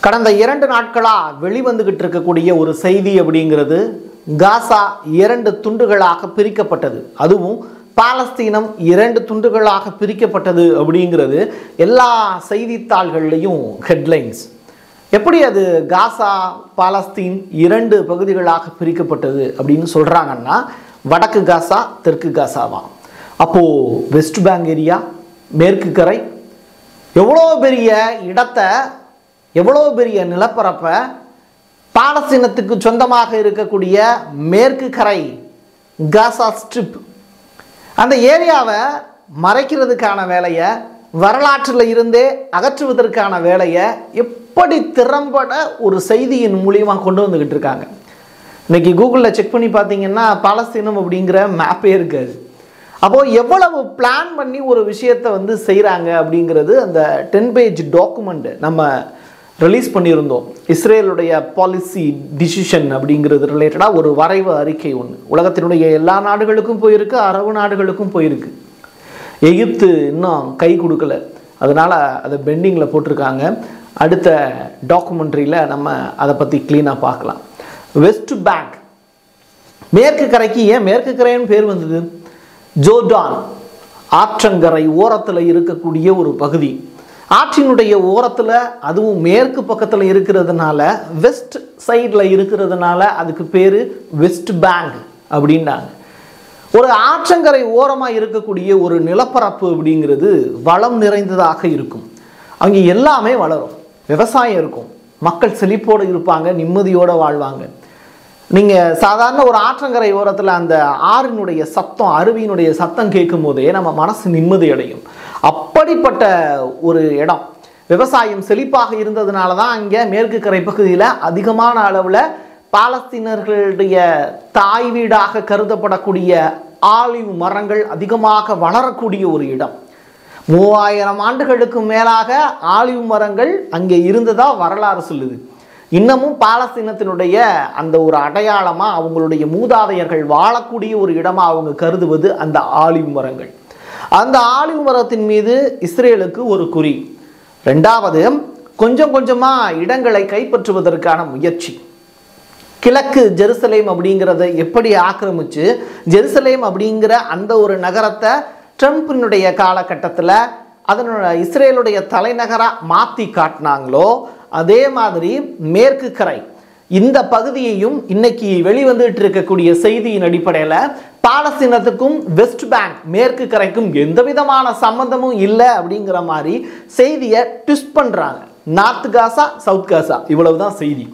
கடந்த இரண்டு நாட்களாக வெளிவந்துகிட்டு இருக்கக்கூடிய ஒரு செய்தி அப்படிங்கிறது காசா இரண்டு துண்டுகளாக பிரிக்கப்பட்டது அதுவும் பாலஸ்தீனம் இரண்டு துண்டுகளாக பிரிக்கப்பட்டது அப்படிங்கிறது எல்லா செய்தித்தாள்கள்லையும் ஹெட்லைன்ஸ் எப்படி அது காசா பாலஸ்தீன் இரண்டு பகுதிகளாக பிரிக்கப்பட்டது அப்படின்னு சொல்கிறாங்கன்னா வடக்கு காசா தெற்கு காசாவா அப்போது வெஸ்ட் பேங்க் ஏரியா மேற்கு கரை எவ்வளோ பெரிய இடத்தை எவ்வளோ பெரிய நிலப்பரப்பை பாலஸ்தீனத்துக்கு சொந்தமாக இருக்கக்கூடிய மேற்கு கரை காசா ஸ்ட்ரிப் அந்த ஏரியாவை மறைக்கிறதுக்கான வேலையை வரலாற்றில் இருந்தே அகற்றுவதற்கான வேலையை எப்படி திறம்பட ஒரு செய்தியின் மூலியமாக கொண்டு வந்துக்கிட்டு இருக்காங்க இன்னைக்கு கூகுளில் செக் பண்ணி பார்த்தீங்கன்னா பாலஸ்தீனம் அப்படிங்கிற மேப்பே இருக்காது அப்போது எவ்வளவு பிளான் பண்ணி ஒரு விஷயத்தை வந்து செய்கிறாங்க அப்படிங்கிறது அந்த டென் பேஜ் டாக்குமெண்ட் நம்ம ரிலீஸ் பண்ணியிருந்தோம் இஸ்ரேலுடைய பாலிசி டிசிஷன் அப்படிங்கிறது ரிலேட்டடாக ஒரு வரைவு அறிக்கை ஒன்று உலகத்தினுடைய எல்லா நாடுகளுக்கும் போயிருக்கு அரபு நாடுகளுக்கும் போயிருக்கு எகிப்து இன்னும் கை கொடுக்கல அதனால் அதை பெண்டிங்கில் போட்டிருக்காங்க அடுத்த டாக்குமெண்ட்ரியில் நம்ம அதை பற்றி க்ளீனாக பார்க்கலாம் வெஸ்ட் பேங்க் மேற்கு கரைக்கு ஏன் மேற்கு கரைன்னு பேர் வந்தது ஜோர்டான் ஆற்றங்கரை ஓரத்தில் இருக்கக்கூடிய ஒரு பகுதி ஆற்றினுடைய ஓரத்தில் அதுவும் மேற்கு பக்கத்தில் இருக்கிறதுனால வெஸ்ட் சைடில் இருக்கிறதுனால அதுக்கு பேர் வெஸ்ட் பேங்க் அப்படின்னாங்க ஒரு ஆற்றங்கரை ஓரமாக இருக்கக்கூடிய ஒரு நிலப்பரப்பு அப்படிங்கிறது வளம் நிறைந்ததாக இருக்கும் அங்கே எல்லாமே வளரும் விவசாயம் இருக்கும் மக்கள் செழிப்போடு இருப்பாங்க நிம்மதியோடு வாழ்வாங்க நீங்கள் சாதாரண ஒரு ஆற்றங்கரை ஓரத்தில் அந்த ஆறினுடைய சத்தம் அருவியினுடைய சத்தம் கேட்கும் போதே நம்ம மனசு நிம்மதி அடையும் அப்படிப்பட்ட ஒரு இடம் விவசாயம் செழிப்பாக இருந்ததுனால தான் அங்கே மேற்கு கரை பகுதியில் அதிகமான அளவில் பாலஸ்தீனர்களுடைய தாய் வீடாக கருதப்படக்கூடிய ஆலிவ் மரங்கள் அதிகமாக வளரக்கூடிய ஒரு இடம் மூவாயிரம் ஆண்டுகளுக்கு மேலாக ஆலிவ் மரங்கள் அங்கே இருந்ததா வரலாறு சொல்லுது இன்னமும் பாலஸ்தீனத்தினுடைய அந்த ஒரு அடையாளமாக அவங்களுடைய மூதாதையர்கள் வாழக்கூடிய ஒரு இடமா அவங்க கருதுவது அந்த ஆலிவ் மரங்கள் அந்த ஆலிவ் மரத்தின் மீது இஸ்ரேலுக்கு ஒரு குறி ரெண்டாவது கொஞ்சம் கொஞ்சமாக இடங்களை கைப்பற்றுவதற்கான முயற்சி கிழக்கு ஜெருசலேம் அப்படிங்கிறத எப்படி ஆக்கிரமிச்சு ஜெருசலேம் அப்படிங்கிற அந்த ஒரு நகரத்தை ட்ரம்ப்பினுடைய காலகட்டத்தில் அதனோட இஸ்ரேலுடைய தலைநகராக மாற்றி காட்டினாங்களோ அதே மாதிரி மேற்கு கரை இந்த பகுதியையும் இன்னைக்கு வெளிவந்துட்டு இருக்கக்கூடிய செய்தியின் அடிப்படையில் பாலஸ்தீனத்துக்கும் வெஸ்ட் பேங்க் மேற்கு கரைக்கும் எந்த விதமான சம்பந்தமும் இல்லை அப்படிங்கிற மாதிரி செய்தியை ட்விஸ்ட் பண்ணுறாங்க நார்த் காசா சவுத் காசா இவ்வளவுதான் செய்தி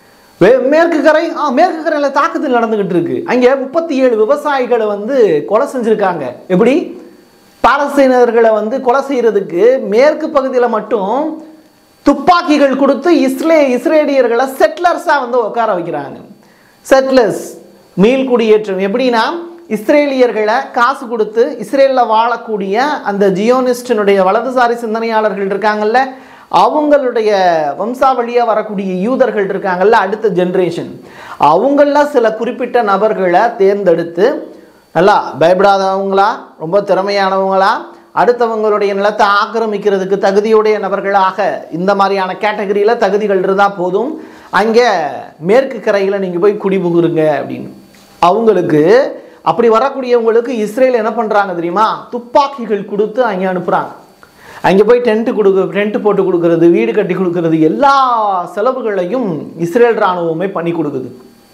வே- மேற்கு கரை ஆ மேற்கு கரையில் தாக்குதல் நடந்துகிட்டு இருக்கு அங்கே முப்பத்தி ஏழு விவசாயிகளை வந்து கொலை செஞ்சுருக்காங்க எப்படி பாலஸ்தீனர்களை வந்து கொலை செய்யறதுக்கு மேற்கு பகுதியில் மட்டும் துப்பாக்கிகள் கொடுத்து இஸ்ரே இஸ்ரேலியர்களை செட்டிலர்ஸாக வந்து உட்கார வைக்கிறாங்க செட்டிலர்ஸ் மீள் குடியேற்றம் எப்படின்னா இஸ்ரேலியர்களை காசு கொடுத்து இஸ்ரேலில் வாழக்கூடிய அந்த ஜியோனிஸ்டினுடைய வலதுசாரி சிந்தனையாளர்கள் இருக்காங்கல்ல அவங்களுடைய வம்சாவளியாக வரக்கூடிய யூதர்கள் இருக்காங்கல்ல அடுத்த ஜென்ரேஷன் அவங்கள சில குறிப்பிட்ட நபர்களை தேர்ந்தெடுத்து நல்லா பயப்படாதவங்களா ரொம்ப திறமையானவங்களா அடுத்தவங்களுடைய நிலத்தை ஆக்கிரமிக்கிறதுக்கு தகுதியுடைய நபர்களாக இந்த மாதிரியான கேட்டகரியில் தகுதிகள் இருந்தால் போதும் அங்கே மேற்கு கரையில் நீங்கள் போய் குடிபுகுருங்க அப்படின்னு அவங்களுக்கு அப்படி வரக்கூடியவங்களுக்கு இஸ்ரேல் என்ன பண்ணுறாங்க தெரியுமா துப்பாக்கிகள் கொடுத்து அங்கே அனுப்புகிறாங்க அங்கே போய் டென்ட்டு கொடுக்க டென்ட் போட்டு கொடுக்கறது வீடு கட்டி கொடுக்கறது எல்லா செலவுகளையும் இஸ்ரேல் இராணுவமே பண்ணி கொடுக்குது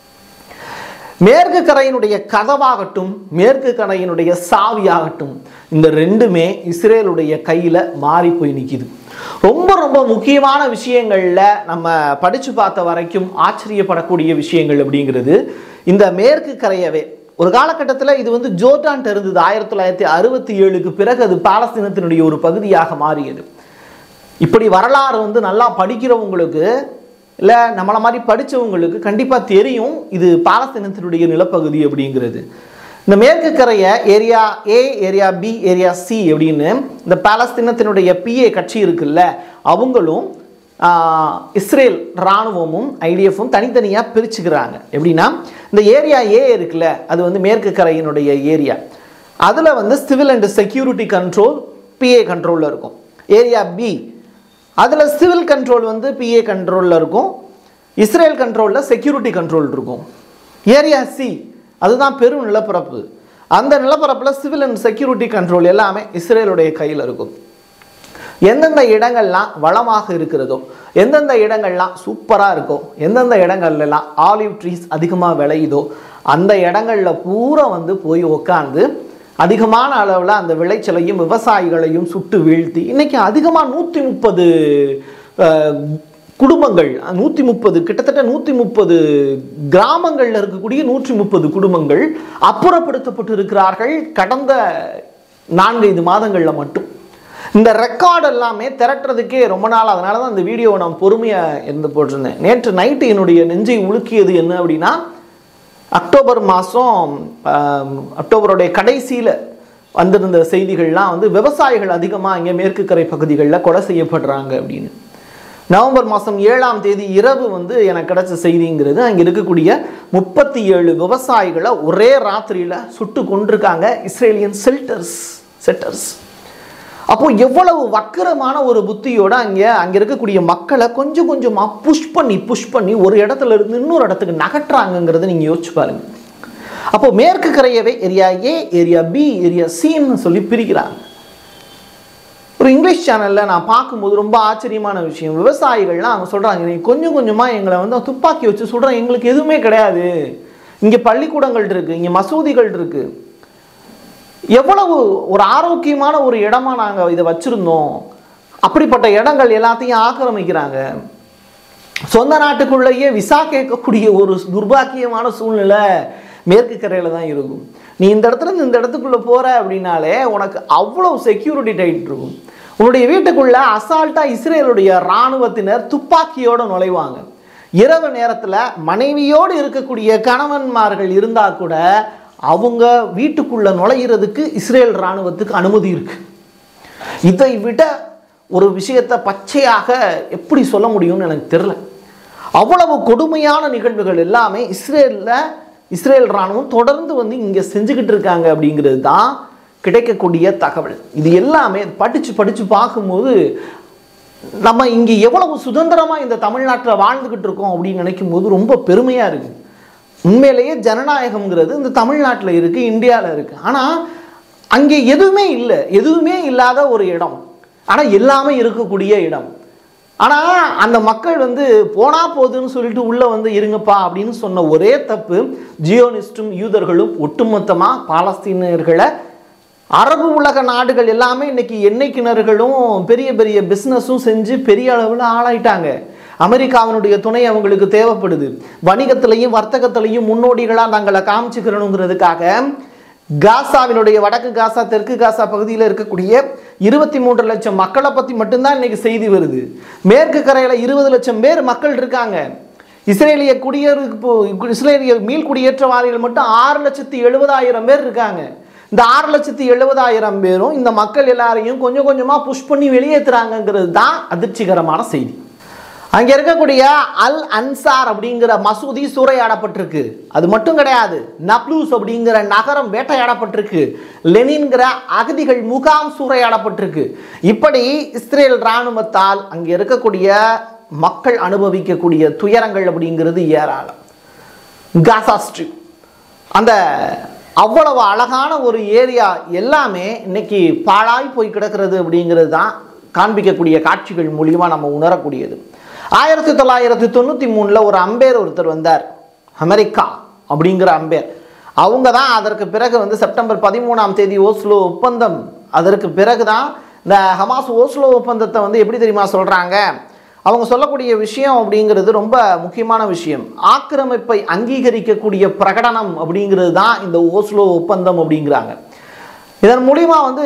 மேற்கு கரையினுடைய கதவாகட்டும் மேற்கு கரையினுடைய சாவியாகட்டும் இந்த ரெண்டுமே இஸ்ரேலுடைய கையில் மாறி போய் நிற்கிது ரொம்ப ரொம்ப முக்கியமான விஷயங்களில் நம்ம படித்து பார்த்த வரைக்கும் ஆச்சரியப்படக்கூடிய விஷயங்கள் அப்படிங்கிறது இந்த மேற்கு கரையவே ஒரு காலகட்டத்தில் இது வந்து ஜோர்டான் இருந்தது ஆயிரத்தி தொள்ளாயிரத்தி அறுபத்தி ஏழுக்கு பிறகு அது பாலஸ்தீனத்தினுடைய ஒரு பகுதியாக மாறியது இப்படி வரலாறு வந்து நல்லா படிக்கிறவங்களுக்கு இல்லை நம்மளை மாதிரி படித்தவங்களுக்கு கண்டிப்பாக தெரியும் இது பாலஸ்தீனத்தினுடைய நிலப்பகுதி அப்படிங்கிறது இந்த மேற்கு கரையை area A area B area C அப்படின்னு இந்த பாலஸ்தீனத்தினுடைய பிஏ கட்சி இருக்குல்ல அவங்களும் ஆஹ், இஸ்ரேல் இராணுவமும் ஐடிஎஃப்பும் தனித்தனியாக பிரிச்சுக்கிறாங்க எப்படின்னா இந்த ஏரியா ஏ இருக்குல்ல அது வந்து மேற்கு கரையினுடைய ஏரியா அதில் வந்து civil and security control PA கண்ட்ரோலில் இருக்கும் ஏரியா பி அதில் சிவில் கண்ட்ரோல் வந்து பிஏ கண்ட்ரோலில் இருக்கும் இஸ்ரேல் கண்ட்ரோலில் செக்யூரிட்டி கண்ட்ரோல் இருக்கும் ஏரியா சி அதுதான் பெரும் நிலப்பரப்பு அந்த நிலப்பரப்பில் சிவில் அண்ட் செக்யூரிட்டி கண்ட்ரோல் எல்லாமே இஸ்ரேலுடைய கையில் இருக்கும் எந்தெந்த இடங்கள்லாம் வளமாக இருக்கிறதோ எந்தெந்த இடங்கள்லாம் சூப்பராக இருக்கோ எந்தெந்த இடங்கள்லாம் ஆலிவ் ட்ரீஸ் அதிகமாக விளையுதோ அந்த இடங்களில் பூரா வந்து போய் உக்காந்து அதிகமான அளவில் அந்த விளைச்சலையும் விவசாயிகளையும் சுட்டு வீழ்த்தி இன்னைக்கு அதிகமாக நூற்றி முப்பது குடும்பங்கள் நூற்றி முப்பது கிட்டத்தட்ட நூற்றி முப்பது கிராமங்களில் இருக்கக்கூடிய நூற்றி முப்பது குடும்பங்கள் அப்புறப்படுத்தப்பட்டு இருக்கிறார்கள் கடந்த நான்கைந்து மாதங்களில் மட்டும் இந்த ரெக்கார்டு எல்லாமே திரட்டுறதுக்கே ரொம்ப நாள் அதனால தான் இந்த வீடியோவை நான் பொறுமையாக இருந்து போட்டிருந்தேன் நேற்று நைட்டு என்னுடைய நெஞ்சை உலுக்கியது என்ன அப்படின்னா அக்டோபர் மாதம் அக்டோபருடைய கடைசியில் வந்திருந்த செய்திகள்லாம் வந்து விவசாயிகள் அதிகமாக இங்கே மேற்கு கரை பகுதிகளில் கொலை செய்யப்படுறாங்க அப்படின்னு நவம்பர் மாதம் ஏழாம் தேதி இரவு வந்து எனக்கு கிடைச்ச செய்திங்கிறது அங்கே இருக்கக்கூடிய முப்பத்தி ஏழு விவசாயிகளை ஒரே ராத்திரியில் சுட்டு கொண்டிருக்காங்க இஸ்ரேலியன் செல்டர்ஸ் செட்டர்ஸ் அப்போ எவ்வளவு வக்கரமான ஒரு புத்தியோட அங்கே அங்கே இருக்கக்கூடிய மக்களை கொஞ்சம் கொஞ்சமாக புஷ் பண்ணி புஷ் பண்ணி ஒரு இடத்துல இருந்து இன்னொரு இடத்துக்கு நகட்டுறாங்கங்கிறத நீங்கள் யோசிச்சு பாருங்க அப்போ மேற்கு கரையவே area A area B area சின்னு சொல்லி பிரிக்கிறாங்க ஒரு இங்கிலீஷ் சேனலில் நான் பார்க்கும்போது ரொம்ப ஆச்சரியமான விஷயம் விவசாயிகள்லாம் அவங்க சொல்கிறாங்க நீ கொஞ்சம் கொஞ்சமாக எங்களை வந்து துப்பாக்கி வச்சு சொல்கிறேன் எங்களுக்கு எதுவுமே கிடையாது இங்கே பள்ளிக்கூடங்கள் இருக்குது இங்கே மசூதிகள் இருக்குது எவ்வளவு ஒரு ஆரோக்கியமான ஒரு இடமா நாங்கள் இதை வச்சுருந்தோம் அப்படிப்பட்ட இடங்கள் எல்லாத்தையும் ஆக்கிரமிக்கிறாங்க சொந்த நாட்டுக்குள்ளேயே விசா கேட்கக்கூடிய ஒரு துர்பாக்கியமான சூழ்நிலை மேற்கு கரையில் தான் இருக்கும் நீ இந்த இடத்துல இருந்து இந்த இடத்துக்குள்ளே போகிற அப்படின்னாலே உனக்கு அவ்வளோ செக்யூரிட்டி டைட் இருக்கும் உன்னுடைய வீட்டுக்குள்ளே அசால்ட்டாக இஸ்ரேலுடைய இராணுவத்தினர் துப்பாக்கியோடு நுழைவாங்க இரவு நேரத்தில் மனைவியோடு இருக்கக்கூடிய கணவன்மார்கள் இருந்தால் கூட அவங்க வீட்டுக்குள்ள நுழையிறதுக்கு இஸ்ரேல் இராணுவத்துக்கு அனுமதி இருக்கு இதை விட ஒரு விஷயத்தை பச்சையாக எப்படி சொல்ல முடியும்னு எனக்கு தெரியல அவ்வளவு கொடுமையான நிகழ்வுகள் எல்லாமே இஸ்ரேலில் இஸ்ரேல் இராணுவம் தொடர்ந்து வந்து இங்கே செஞ்சுக்கிட்டு இருக்காங்க அப்படிங்கிறது தான் கிடைக்கக்கூடிய தகவல் இது எல்லாமே படித்து படித்து பார்க்கும்போது நம்ம இங்கே எவ்வளவு சுதந்திரமாக இந்த தமிழ்நாட்டில் வாழ்ந்துக்கிட்டு இருக்கோம் அப்படின்னு நினைக்கும் போது ரொம்ப பெருமையாக இருக்குது உண்மையிலேயே ஜனநாயகம்ங்கிறது இந்த தமிழ்நாட்டில் இருக்குது இந்தியாவில் இருக்குது ஆனால் அங்கே எதுவுமே இல்லை எதுவுமே இல்லாத ஒரு இடம் ஆனால் எல்லாமே இருக்கக்கூடிய இடம் ஆனால் அந்த மக்கள் வந்து போனா போகுதுன்னு சொல்லிட்டு உள்ளே வந்து இருங்கப்பா அப்படின்னு சொன்ன ஒரே தப்பு ஜியோனிஸ்டும் யூதர்களும் ஒட்டுமொத்தமாக பாலஸ்தீனியர்களை அரபு உலக நாடுகள் எல்லாமே இன்னைக்கு எண்ணெய் கிணறுகளும் பெரிய பெரிய பிஸ்னஸும் செஞ்சு பெரிய அளவில் ஆளாயிட்டாங்க அமெரிக்காவினுடைய துணை அவங்களுக்கு தேவைப்படுது வணிகத்திலையும் வர்த்தகத்திலையும் முன்னோடிகளாக தங்களை காமிச்சுக்கிறணுங்கிறதுக்காக காசாவினுடைய வடக்கு காசா தெற்கு காசா பகுதியில் இருக்கக்கூடிய இருபத்தி மூன்று லட்சம் மக்களை பற்றி மட்டும்தான் இன்னைக்கு செய்தி வருது மேற்கு கரையில் இருபது லட்சம் பேர் மக்கள் இருக்காங்க இஸ்ரேலிய குடியேறு இஸ்ரேலிய மீள் குடியேற்றவாதிகள் மட்டும் ஆறு லட்சத்தி எழுபதாயிரம் பேர் இருக்காங்க இந்த ஆறு லட்சத்தி எழுபதாயிரம் பேரும் இந்த மக்கள் எல்லாரையும் கொஞ்சம் கொஞ்சமாக புஷ் பண்ணி வெளியேற்றுறாங்கங்கிறது தான் அதிர்ச்சிகரமான செய்தி அங்கே இருக்கக்கூடிய அல் அன்சார் அப்படிங்கிற மசூதி சூறையாடப்பட்டிருக்கு அது மட்டும் கிடையாது நப்லூஸ் அப்படிங்கிற நகரம் வேட்டையாடப்பட்டிருக்கு லெனின்கிற அகதிகள் முகாம் சூறையாடப்பட்டிருக்கு இப்படி இஸ்ரேல் இராணுவத்தால் அங்கே இருக்கக்கூடிய மக்கள் அனுபவிக்கக்கூடிய துயரங்கள் அப்படிங்கிறது ஏராளம் காசா ஸ்ட்ரிப் அந்த அவ்வளவு அழகான ஒரு ஏரியா எல்லாமே இன்னைக்கு பாழாய் போய் கிடக்கிறது அப்படிங்கிறது தான் காண்பிக்கக்கூடிய காட்சிகள் மூலியமாக நம்ம உணரக்கூடியது ஆயிரத்தி தொள்ளாயிரத்தி தொண்ணூற்றி மூணில் ஒரு அம்பேர் ஒருத்தர் வந்தார் அமெரிக்கா அப்படிங்கிற அம்பேர் அவங்க தான் அதற்கு பிறகு வந்து செப்டம்பர் பதிமூணாம் தேதி ஓஸ்லோ ஒப்பந்தம் அதற்கு பிறகு தான் இந்த ஹமாஸ் ஓஸ்லோ ஒப்பந்தத்தை வந்து எப்படி தெரியுமா சொல்கிறாங்க அவங்க சொல்லக்கூடிய விஷயம் அப்படிங்கிறது ரொம்ப முக்கியமான விஷயம் ஆக்கிரமிப்பை அங்கீகரிக்கக்கூடிய பிரகடனம் அப்படிங்கிறது தான் இந்த ஓஸ்லோ ஒப்பந்தம் அப்படிங்கிறாங்க இதன் மூலிமா வந்து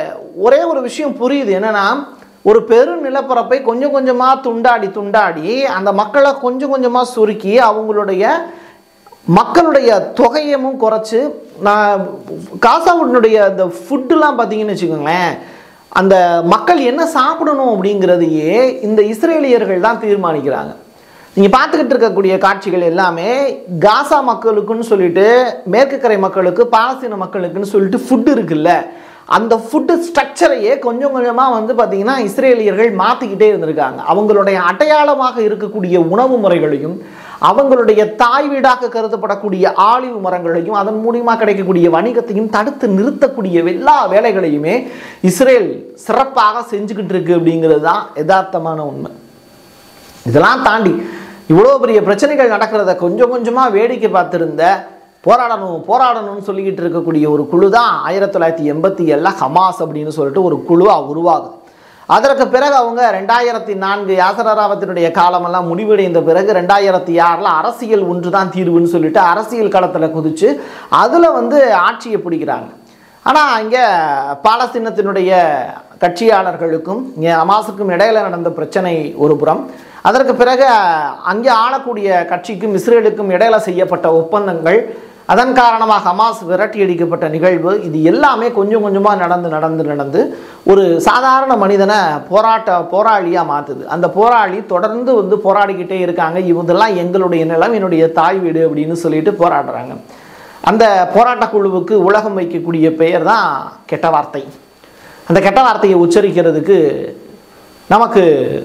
ஒரே ஒரு விஷயம் புரியுது என்னன்னா ஒரு பெரு நிலப்பரப்பை கொஞ்சம் கொஞ்சமாக துண்டாடி துண்டாடி அந்த மக்களை கொஞ்சம் கொஞ்சமாக சுருக்கி அவங்களுடைய மக்களுடைய தொகையமும் குறைச்சி நான் காசாவுடைய அந்த ஃபுட்டுலாம் பார்த்தீங்கன்னு வச்சுக்கோங்களேன் அந்த மக்கள் என்ன சாப்பிடணும் அப்படிங்கிறதையே இந்த இஸ்ரேலியர்கள் தான் தீர்மானிக்கிறாங்க நீங்கள் பார்த்துக்கிட்டு இருக்கக்கூடிய காட்சிகள் எல்லாமே காசா மக்களுக்குன்னு சொல்லிட்டு மேற்கு கரை மக்களுக்கு பாலஸ்தீன மக்களுக்குன்னு சொல்லிட்டு ஃபுட்டு இருக்குல்ல அந்த ஃபுட்டு ஸ்ட்ரக்சரையே கொஞ்சம் கொஞ்சமாக வந்து பார்த்திங்கன்னா இஸ்ரேலியர்கள் மாற்றிக்கிட்டே இருந்திருக்காங்க அவங்களுடைய அடையாளமாக இருக்கக்கூடிய உணவு முறைகளையும் அவங்களுடைய தாய் வீடாக கருதப்படக்கூடிய ஆலிவ் மரங்களையும் அதன் மூலியமாக கிடைக்கக்கூடிய வணிகத்தையும் தடுத்து நிறுத்தக்கூடிய எல்லா வேலைகளையுமே இஸ்ரேல் சிறப்பாக செஞ்சுக்கிட்டு இருக்கு அப்படிங்கிறது தான் யதார்த்தமான உண்மை இதெல்லாம் தாண்டி இவ்வளோ பெரிய பிரச்சனைகள் நடக்கிறத கொஞ்சம் கொஞ்சமாக வேடிக்கை பார்த்துருந்த போராடணும் போராடணும்னு சொல்லிக்கிட்டு இருக்கக்கூடிய ஒரு குழு தான் ஆயிரத்தி தொள்ளாயிரத்தி எண்பத்தி ஏழில் ஹமாஸ் அப்படின்னு சொல்லிட்டு ஒரு குழுவாக உருவாகுது அதற்கு பிறகு அவங்க ரெண்டாயிரத்தி நான்கு யாசர் அராவத்தினுடைய காலமெல்லாம் முடிவடைந்த பிறகு ரெண்டாயிரத்தி ஆறில் அரசியல் ஒன்று தான் தீர்வுன்னு சொல்லிட்டு அரசியல் களத்தில் குதிச்சு அதில் வந்து ஆட்சியை பிடிக்கிறாங்க ஆனால் இங்கே பாலஸ்தீனத்தினுடைய கட்சியாளர்களுக்கும் இங்கே ஹமாஸுக்கும் இடையில நடந்த பிரச்சனை ஒரு புறம் அதற்கு பிறகு அங்கே ஆளக்கூடிய கட்சிக்கும் இஸ்ரேலுக்கும் இடையில செய்யப்பட்ட ஒப்பந்தங்கள் அதன் காரணமாக ஹமாஸ் விரட்டி அடிக்கப்பட்ட நிகழ்வு இது எல்லாமே கொஞ்சம் கொஞ்சமாக நடந்து நடந்து நடந்து ஒரு சாதாரண மனிதனை போராட்ட போராளியாக மாற்றுது அந்த போராளி தொடர்ந்து வந்து போராடிக்கிட்டே இருக்காங்க இவங்கெல்லாம் எங்களுடைய நிலம் என்னுடைய தாய் வீடு அப்படின்னு சொல்லிட்டு போராடுறாங்க அந்த போராட்ட குழுவுக்கு உலகம் வைக்கக்கூடிய பெயர் தான் கெட்ட வார்த்தை அந்த கெட்ட வார்த்தையை உச்சரிக்கிறதுக்கு நமக்கு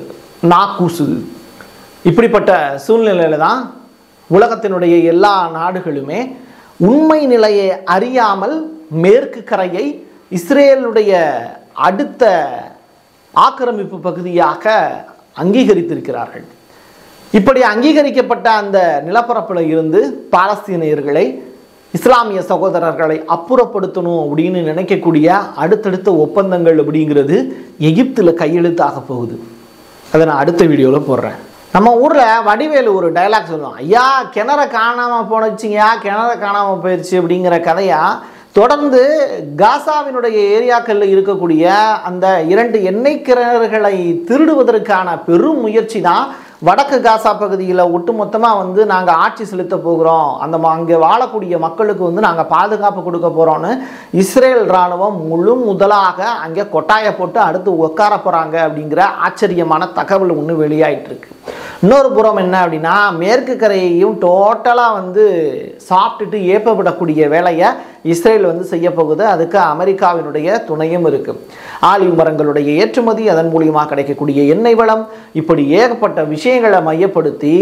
நாக்கூசுது இப்படிப்பட்ட சூழ்நிலையில தான் உலகத்தினுடைய எல்லா நாடுகளுமே உண்மை நிலையை அறியாமல் மேற்கு கரையை இஸ்ரேலுடைய அடுத்த ஆக்கிரமிப்பு பகுதியாக அங்கீகரித்திருக்கிறார்கள் இப்படி அங்கீகரிக்கப்பட்ட அந்த நிலப்பரப்பில் இருந்து பாலஸ்தீனியர்களை இஸ்லாமிய சகோதரர்களை அப்புறப்படுத்தணும் அப்படின்னு நினைக்கக்கூடிய அடுத்தடுத்த ஒப்பந்தங்கள் அப்படிங்கிறது எகிப்தில் கையெழுத்தாக போகுது அதை நான் அடுத்த வீடியோவில் போடுறேன் நம்ம ஊரில் வடிவேலு ஒரு டைலாக் சொல்லுவோம் ஐயா கிணற காணாமல் போனச்சுங்கயா கிணற காணாமல் போயிடுச்சு அப்படிங்கிற கதையா தொடர்ந்து காசாவினுடைய ஏரியாக்களில் இருக்கக்கூடிய அந்த இரண்டு எண்ணெய் கிணறுகளை திருடுவதற்கான பெரும் முயற்சி தான் வடக்கு காசா பகுதியில் ஒட்டுமொத்தமாக வந்து நாங்கள் ஆட்சி செலுத்த போகிறோம் அந்த ம- அங்கே வாழக்கூடிய மக்களுக்கு வந்து நாங்கள் பாதுகாப்பு கொடுக்க போகிறோன்னு இஸ்ரேல் இராணுவம் முழு முதலாக அங்கே கொட்டாயை போட்டு அடுத்து உட்கார போகிறாங்க அப்படிங்கிற ஆச்சரியமான தகவல் ஒன்று வெளியாயிட்டு இருக்கு இன்னொரு புறம் என்ன அப்படின்னா மேற்கு கரையையும் டோட்டலாக வந்து சாப்பிட்டுட்டு ஏப்பப்படக்கூடிய வேலையை இஸ்ரேல் வந்து செய்ய போகுது அதுக்கு அமெரிக்காவினுடைய துணையும் இருக்குது ஆலிவ் மரங்களுடைய ஏற்றுமதி அதன் மூலியமாக கிடைக்கக்கூடிய எண்ணெய் வளம் இப்படி ஏகப்பட்ட விஷயங்களை மையப்படுத்தி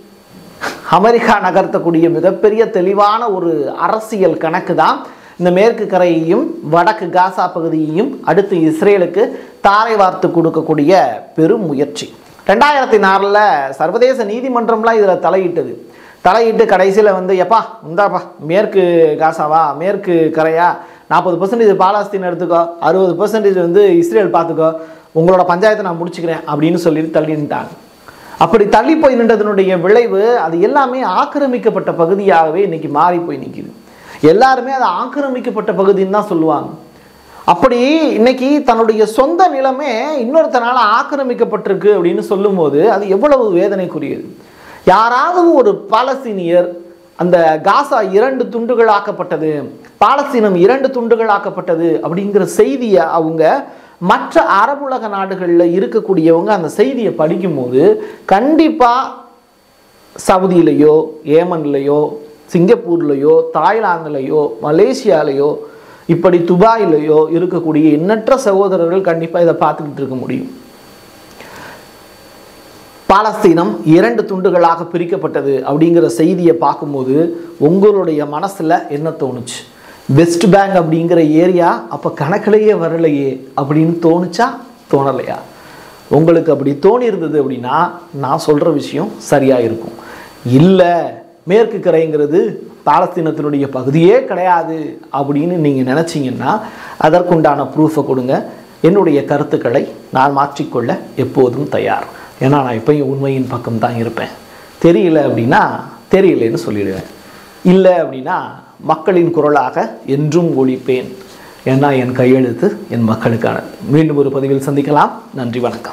அமெரிக்கா நகர்த்தக்கூடிய மிகப்பெரிய தெளிவான ஒரு அரசியல் கணக்கு தான் இந்த மேற்கு கரையையும் வடக்கு காசா பகுதியையும் அடுத்து இஸ்ரேலுக்கு தாரை வார்த்து கொடுக்கக்கூடிய பெரும் முயற்சி ரெண்டாயிரத்தி நாலில் சர்வதேச நீதிமன்றம்லாம் இதில் தலையிட்டது தலையிட்டு கடைசியில் வந்து எப்பா இந்தாப்பா மேற்கு காசாவா மேற்கு கரையா நாற்பது பர்சன்டேஜ் பாலஸ்தீன் எடுத்துக்கோ அறுபது பர்சன்டேஜ் வந்து இஸ்ரேல் பார்த்துக்கோ உங்களோட பஞ்சாயத்தை நான் முடிச்சுக்கிறேன் அப்படின்னு சொல்லிட்டு தள்ளிட்டாங்க அப்படி தள்ளி போய் நின்றதனுடைய விளைவு அது எல்லாமே ஆக்கிரமிக்கப்பட்ட பகுதியாகவே இன்னைக்கு மாறி போய் நிற்கிது எல்லாருமே அது ஆக்கிரமிக்கப்பட்ட பகுதின்னு தான் சொல்லுவாங்க அப்படி இன்னைக்கு தன்னுடைய சொந்த நிலமே இன்னொருத்தனால ஆக்கிரமிக்கப்பட்டிருக்கு அப்படின்னு சொல்லும்போது அது எவ்வளவு வேதனைக்குரியது யாராவது ஒரு பாலஸ்தீனியர் அந்த காசா இரண்டு துண்டுகளாக்கப்பட்டது பாலஸ்தீனம் இரண்டு துண்டுகளாக்கப்பட்டது அப்படிங்கிற செய்தியை அவங்க மற்ற அரபுலக நாடுகளில் இருக்கக்கூடியவங்க அந்த செய்தியை படிக்கும்போது கண்டிப்பாக சவுதியிலையோ ஏமன்லையோ சிங்கப்பூர்லையோ தாய்லாந்துலையோ மலேசியாலையோ இப்படி துபாயிலையோ இருக்கக்கூடிய எண்ணற்ற சகோதரர்கள் கண்டிப்பாக இதை பார்த்துக்கிட்டு இருக்க முடியும் பாலஸ்தீனம் இரண்டு துண்டுகளாக பிரிக்கப்பட்டது அப்படிங்கிற செய்தியை பார்க்கும்போது உங்களுடைய மனசில் என்ன தோணுச்சு வெஸ்ட் பேங்க் அப்படிங்கிற ஏரியா அப்போ கணக்கிலேயே வரலையே அப்படின்னு தோணுச்சா தோணலையா உங்களுக்கு அப்படி தோணி இருந்தது அப்படின்னா நான் சொல்கிற விஷயம் சரியாக இருக்கும் இல்லை மேற்கு கரைங்கிறது பாலஸ்தீனத்தினுடைய பகுதியே கிடையாது அப்படின்னு நீங்கள் நினச்சிங்கன்னா அதற்குண்டான ப்ரூஃபை கொடுங்க என்னுடைய கருத்துக்களை நான் மாற்றிக்கொள்ள எப்போதும் தயார் ஏன்னா நான் எப்பயும் உண்மையின் பக்கம் தான் இருப்பேன் தெரியல அப்படின்னா தெரியலன்னு சொல்லிடுவேன் இல்லை அப்படின்னா மக்களின் குரலாக என்றும் ஒழிப்பேன் ஏன்னா என் கையெழுத்து என் மக்களுக்கானது மீண்டும் ஒரு பதிவில் சந்திக்கலாம் நன்றி வணக்கம்